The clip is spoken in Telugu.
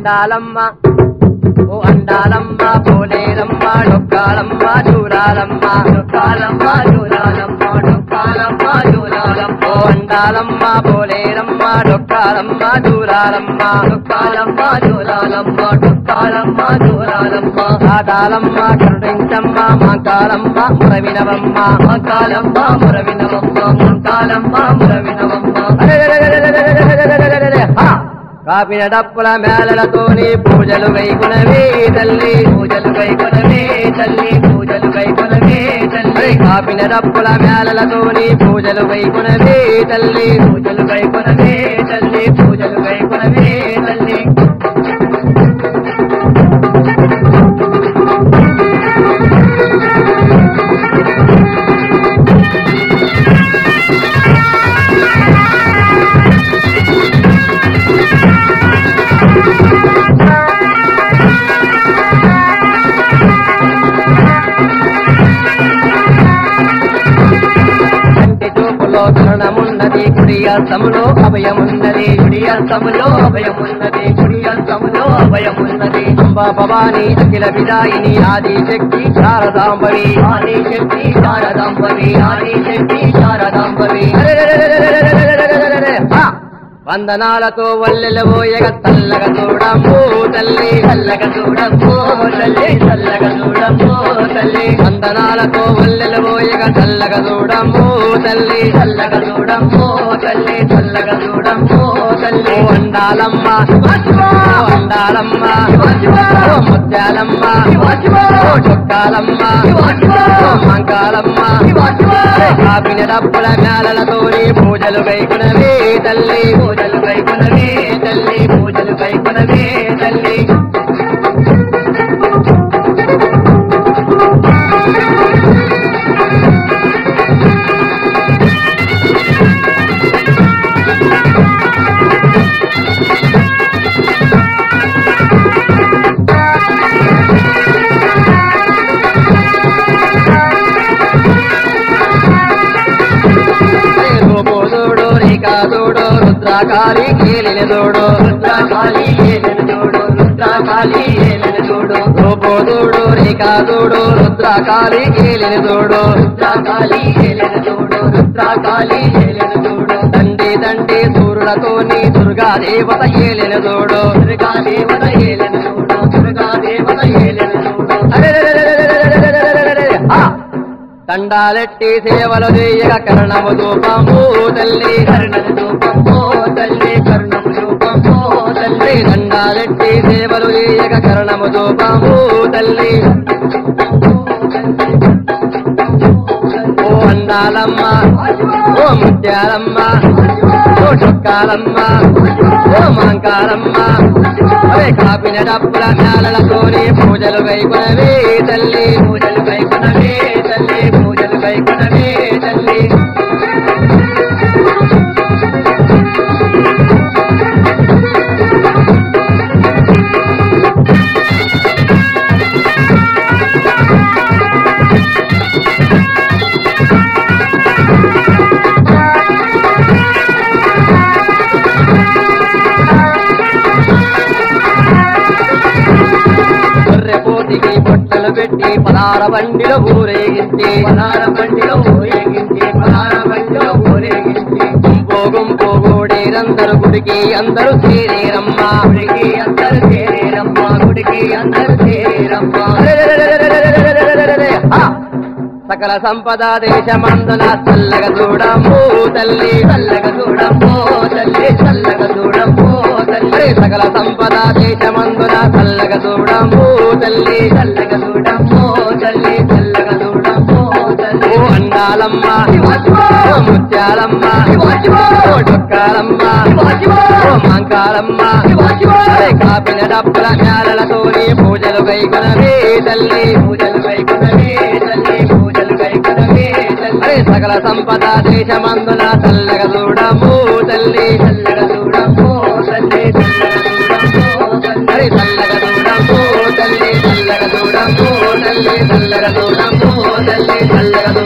అండాలమ్మ ఓ అండాలమ్మ పోలేరమ్మ డొక్కాలమ్మ చూడాలమ్మ డొక్కాలమ్మ చూడాలమ్మ డొక్కాలమ్మ చూడాలమ్మ ఓ అండాలమ్మ పోలేరమ్మ డొక్కాలమ్మ చూడాలమ్మ డొక్కాలమ్మ చూడాలమ్మ డొక్కాలమ్మ చూడాలమ్మ ఆడాలమ్మ కరుణించమ్మ మాకాలమ్మ మురవినవమ్మ మాకాలమ్మ మురవినవమ్మ మాకాలమ్మ మురవినవమ్మ కాపిన డప్పుల మేళలతోని పూజలు వైకునవే తల్లి పూజలు వైకునవే తల్లి పూజలు వైకునవే తల్లి కాపిన డప్పుల మేళలతోని పూజలు వైకునవే తల్లి పూజలు వైకునవే తల్లి పూజలు వైకునవే తల్లి కంటి చూపులో కరుణమున్నది కుడి అర్థములో అభయమున్నది కుడి అర్థములో అభయమున్నది కుడి అర్థములో అభయమున్నది అంబా భవాని అఖిల విదాయిని ఆది శక్తి శారదాంబవి ఆది శక్తి శారదాంబవి ఆది శక్తి శారదాంబవి ఆ! వందనాలతో వల్లెలబోయగ తల్లగ చూడము తల్లి చల్లగ చూడము తల్లి చల్లగ చూడము తల్లి వందనాలతో వల్లెలబోయగ చల్లగ చూడము తల్లి చల్లగ చూడము తల్లి చల్లగ చూడము తల్లి ఓ అండాలమ్మ ఓ అండాలమ్మ ఓ ముత్యాలమ్మ ఓ చొక్కాలమ్మ ఓ మంకాలమ్మ కాపిన డప్పుల మేళలతోని పూజలు వైకునవే తల్లి పూజలు వైకునవే తల్లి పూజలు వైకునవే తల్లి రూపోదోడు రేఖాదోడు రుద్రాకాళి కేలిన దోడు రుద్రాకాళి ఏలిన దోడు రుద్రాకాళి ఏలిన దోడు రూపోదోడు రేఖాదోడు రుద్రాకాళి కేలిన దోడు రుద్రాకాళి ఏలిన దోడు రుద్రాకాళి ఏలిన దోడు తండ్రి తండ్రి సూర్యులతోని దుర్గా దేవత ఏలిన దోడు దుర్గా దేవత ఏలిన దోడు దుర్గా దేవత ఏలిన దోడు అరే ఆ దండాలెట్టి సేవలు చేయగ కర్ణము దూపము తల్లి కర్ణము దూపము తల్లి కర్ణము దూపము తల్లి దండాలెట్టి సేవలు చేయగ కర్ణము దూపము తల్లి ఓ అండాలమ్మ ఓ ముత్యాలమ్మ ఓ చొక్కాలమ్మ ఓ మాంకాలమ్మ అవే కాపిన డప్పుల మేళలతోని పూజలు వైపునవే తల్లి పూజలు వైపునవే తల్లి పూజలు వైపునవే తల్లి గొర్రెపోతికి బొట్టలు పెట్టి పలార బండిలో ఊరేగించి పలార బండిలో ఊరేగించి పలార బండిలో ఊరేగించి గుంపో గుంపో గోడేరందరు గుడికి అందరూ చేరేరమ్మ గుడికి అందరూ చేరేరమ్మ గుడికి అందరూ చేరేరమ్మ ఆ! సకల సంపద దేశమందున చల్లగా చూడము తల్లి చల్లగా చూడము తల్లి చల్లగా చూడము తల్లి సకల సంపద దేశమందున చల్లగా చూడము తల్లి చల్లగా చూడము తల్లి చల్లగా చూడము తల్లి ఓ అండాలమ్మ ఓ ముత్యాలమ్మ ఓ డొక్కాలమ్మ ఓ మంకాలమ్మ అరే కాపిన డప్పుల మేళలతోని పూజలు వైకునవే తల్లి పూజలు వైకునవే తల్లి పూజలు వైకునవే తల్లి అరే సకల సంపద దేశమందున చల్లగా చూడము తల్లి చల్లగా చూడము తల్లి చల్లగా చూడము తల్లి చల్లగా చూడము తల్లి చల్లగా చూడము తల్లి చల్లగా చూడము తల్లి చల్లగా చూడము